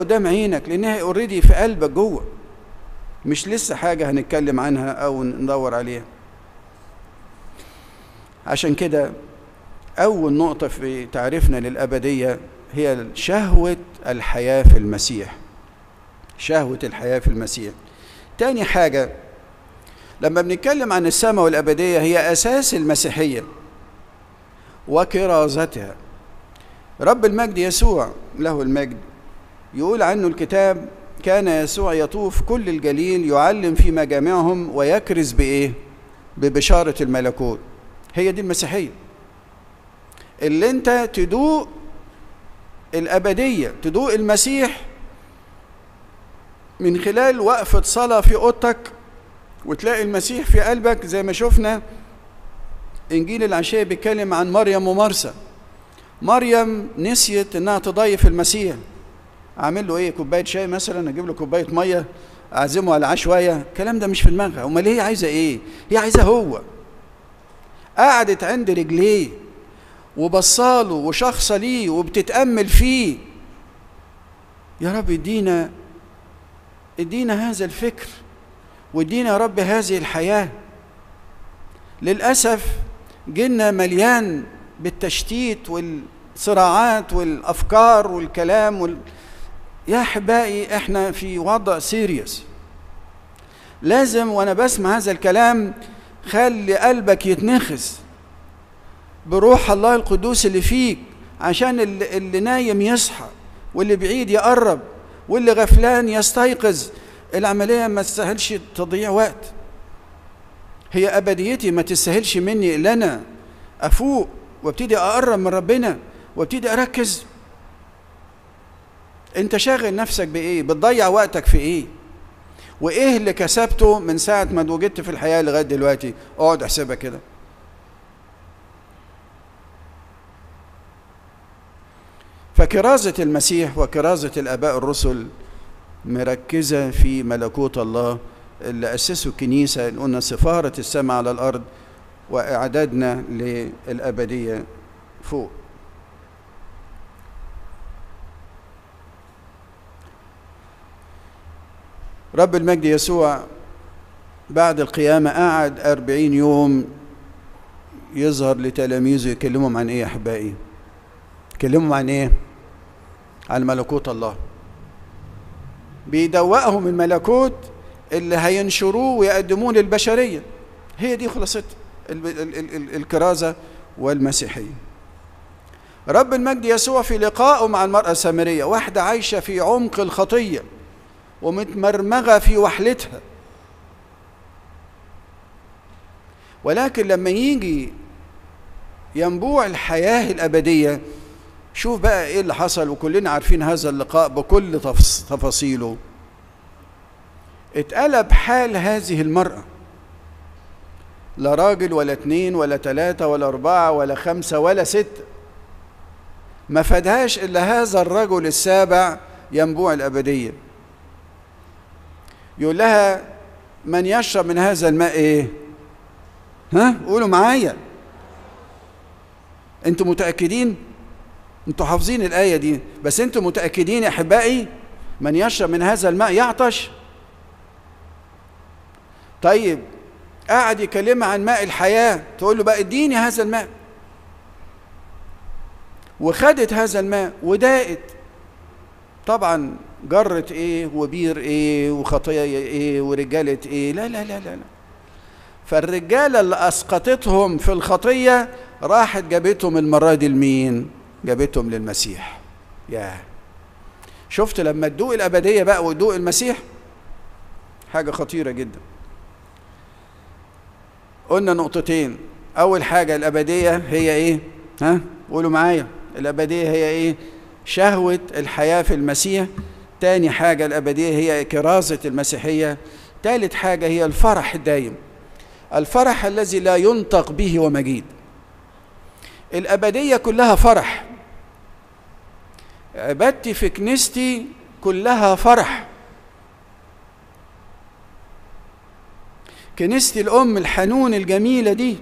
قدام عينك لانها اوريدي في قلبك جوه مش لسه حاجه هنتكلم عنها او ندور عليها عشان كده اول نقطه في تعريفنا للابديه هي شهوه الحياه في المسيح شهوه الحياه في المسيح تاني حاجه لما بنتكلم عن السماء والابديه هي اساس المسيحيه وكرازتها رب المجد يسوع له المجد يقول عنه الكتاب كان يسوع يطوف كل الجليل يعلم في مجامعهم ويكرز بايه ببشاره الملكوت هي دي المسيحيه اللي انت تدوق الابديه تدوق المسيح من خلال وقفه صلاه في اوضتك وتلاقي المسيح في قلبك زي ما شفنا انجيل العشاء بيتكلم عن مريم ومرسى مريم نسيت انها تضيف المسيح اعمل له ايه كوبايه شاي مثلا اجيب له كوبايه ميه اعزمه على شويه الكلام ده مش في دماغها امال هي عايزه ايه هي عايزه هو قعدت عند رجليه وبصاله وشخص ليه وبتتامل فيه يا رب ادينا ادينا هذا الفكر وادينا يا رب هذه الحياه للاسف جيلنا مليان بالتشتيت والصراعات والافكار والكلام وال... يا احبائي احنا في وضع سيريس لازم وانا بسمع هذا الكلام خلي قلبك يتنخس بروح الله القدوس اللي فيك عشان اللي, اللي نايم يصحى واللي بعيد يقرب واللي غفلان يستيقظ العمليه ما تستاهلش تضييع وقت هي ابديتي ما تستاهلش مني الا انا افوق وابتدي اقرب من ربنا وابتدي اركز انت شاغل نفسك بايه بتضيع وقتك في ايه وايه اللي كسبته من ساعه ما وجدت في الحياه لغايه دلوقتي اقعد احسبها كده فكرازه المسيح وكرازه الاباء الرسل مركزه في ملكوت الله اللي اسسوا الكنيسه اللي قلنا سفاره السماء على الارض واعدادنا للابديه فوق رب المجد يسوع بعد القيامة قعد أربعين يوم يظهر لتلاميذه يكلمهم عن إيه يا أحبائي يكلمهم عن إيه عن ملكوت الله بيدوقهم الملكوت اللي هينشروه ويقدموه للبشرية هي دي خلاصة الكرازة والمسيحية رب المجد يسوع في لقائه مع المرأة السامرية واحدة عايشة في عمق الخطية ومتمرمغة في وحلتها ولكن لما يجي ينبوع الحياة الأبدية شوف بقى إيه اللي حصل وكلنا عارفين هذا اللقاء بكل تفاصيله اتقلب حال هذه المرأة لا راجل ولا اتنين ولا تلاتة ولا أربعة ولا خمسة ولا ستة ما فادهاش إلا هذا الرجل السابع ينبوع الأبدية يقول لها من يشرب من هذا الماء ايه ها قولوا معايا انتوا متاكدين انتوا حافظين الايه دي بس انتوا متاكدين يا احبائي من يشرب من هذا الماء يعطش طيب قاعد يكلمها عن ماء الحياه تقول له بقى اديني هذا الماء وخدت هذا الماء وداقت طبعا جرة ايه وبير ايه وخطية ايه ورجالة ايه لا لا لا لا, لا. فالرجالة اللي اسقطتهم في الخطية راحت جابتهم المرة دي لمين جابتهم للمسيح يا شفت لما تدوق الأبدية بقى وتدوق المسيح حاجة خطيرة جدا قلنا نقطتين أول حاجة الأبدية هي إيه؟ ها؟ قولوا معايا الأبدية هي إيه؟ شهوة الحياة في المسيح تاني حاجة الأبدية هي كرازة المسيحية ثالث حاجة هي الفرح الدائم الفرح الذي لا ينطق به ومجيد الأبدية كلها فرح عبادتي في كنيستي كلها فرح كنيستي الأم الحنون الجميلة دي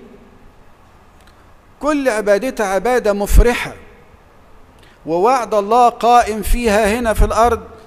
كل عبادتها عبادة مفرحة ووعد الله قائم فيها هنا في الأرض